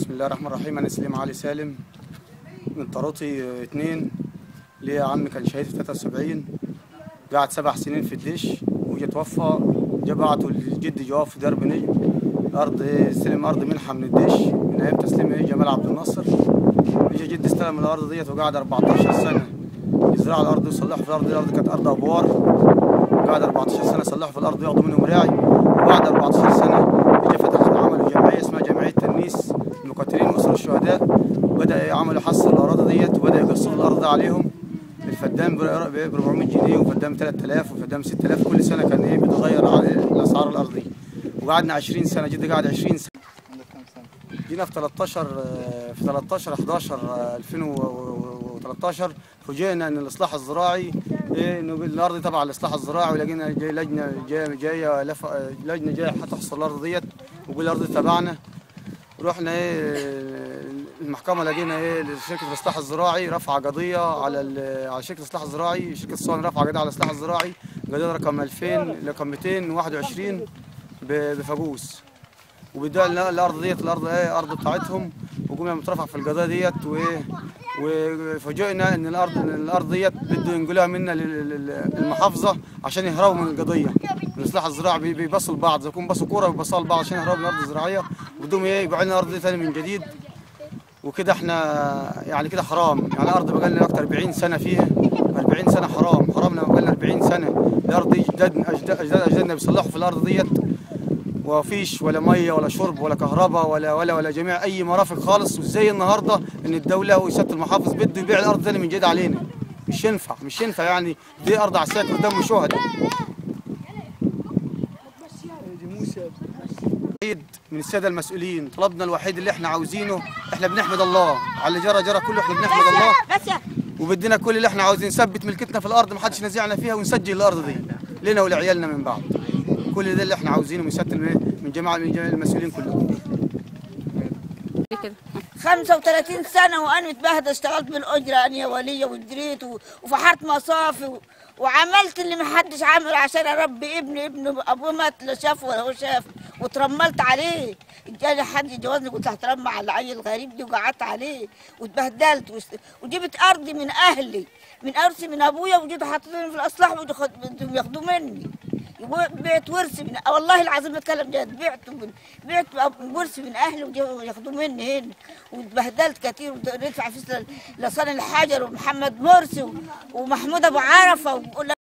بسم الله الرحمن الرحيم انا سليم علي سالم من طروطي اتنين ليا عم كان شهيد في 73 قعد سبع سنين في الدش وجا توفى جا بعته لجدي جواب في درب نجم ارض استلم ارض منحه من الدش من ايام تسليم ايه جمال عبد الناصر اجى جدي استلم الارض ديت وقعد 14 سنه يزرع الارض ويصلحوا في الارض دي الارض كانت ارض ابوار قعد 14 سنه يصلحوا في الارض وياخدوا منهم راعي وبعد 14 سنه اجى فتح عملوا جمعيه اسمها جمعيه تنيس المقاتلين واسر الشهداء وبدا يعملوا حصر الاراضي ديت وبدا يقسموا الارض عليهم الفدان ب 400 جنيه وفدان 3000 وفدان 6000 كل سنه كان ايه بيتغير على الاسعار الارضيه وقعدنا 20 سنه جدي قعد 20 سنه جينا في 13 آه، في 13 11 آه، 2013 فوجئنا ان الاصلاح الزراعي ايه انه الارض دي تبع الاصلاح الزراعي ولقينا جاي لجنه جايه جايه لف- آه، لجنه جايه هتحصل الارض ديت وقول الارض دي تبعنا رحنا ايه المحكمه لقينا ايه شركه الاصلاح الزراعي رفع قضيه على ال- على شركه الاصلاح الزراعي شركه الصوان رفع قضيه على الاصلاح الزراعي قضيه رقم 2000 رقم 221 ب- بفاجوس وبيدعوا لنا الارض ديت الارض ايه ارض بتاعتهم وقمنا مترفع في القضيه ديت وايه وفوجئنا ان الارض ان الارض ديت بده ينقلوها منا لل- لل- للمحافظه عشان يهربوا من القضيه الاصلاح الزراعي بي- بيبصوا لبعض زي يكون بصوا كوره بيبصوا لبعض عشان يهربوا من الارض الزراعيه بدهم ايه يبيعوا لنا الارض دي تاني من جديد وكده احنا يعني كده حرام يعني ارض بقى لنا اكتر 40 سنه فيها 40 سنه حرام حرام لما بقى لنا 40 سنه الارض دي اجدادنا اجداد اجداد اجدادنا بيصلحوا في الارض ديت وفيش ولا ميه ولا شرب ولا كهرباء ولا ولا ولا جميع اي مرافق خالص وازاي النهارده ان الدوله وسياده المحافظ بده يبيع الارض تاني من جديد علينا مش ينفع مش ينفع يعني دي ارض عساكر قدام شهداء عيد من الساده المسؤولين طلبنا الوحيد اللي احنا عاوزينه احنا بنحمد الله على اللي جرى جرى كله احنا بنحمد الله بس يا وبدنا كل اللي احنا عاوزين نثبت ملكتنا في الارض ما حدش نزعنا فيها ونسجل الارض دي لنا ولعيالنا من بعد كل ده اللي احنا عاوزينه من سياده الم- من جماعه من جميع المسؤولين كلهم كده 35 سنة وأنا متبهدل اشتغلت بالأجرة أنا يا ولية وجريت و- وفحرت مصافي و- وعملت اللي محدش عامله عشان أربي ابني ابنه أبوه مات لا شاف ولا هو شاف وترملت عليه جالي حد يجوزني قلت هترمى على العيل الغريب دي وقعدت عليه واتبهدلت وست- وجبت أرضي من أهلي من أرثي من أبويا وجيت حطيتني في الأصلاح وجيتوا خد- بدهم ياخدوه مني بعت ورثي من والله العظيم بتكلم جد بعت من بعت ورثي من اهلي وجو- ياخدوه مني هنا واتبهدلت كتير وندفع فلوس لصان الحجر ومحمد مرسي ومحمود ابو عرفه وقلنا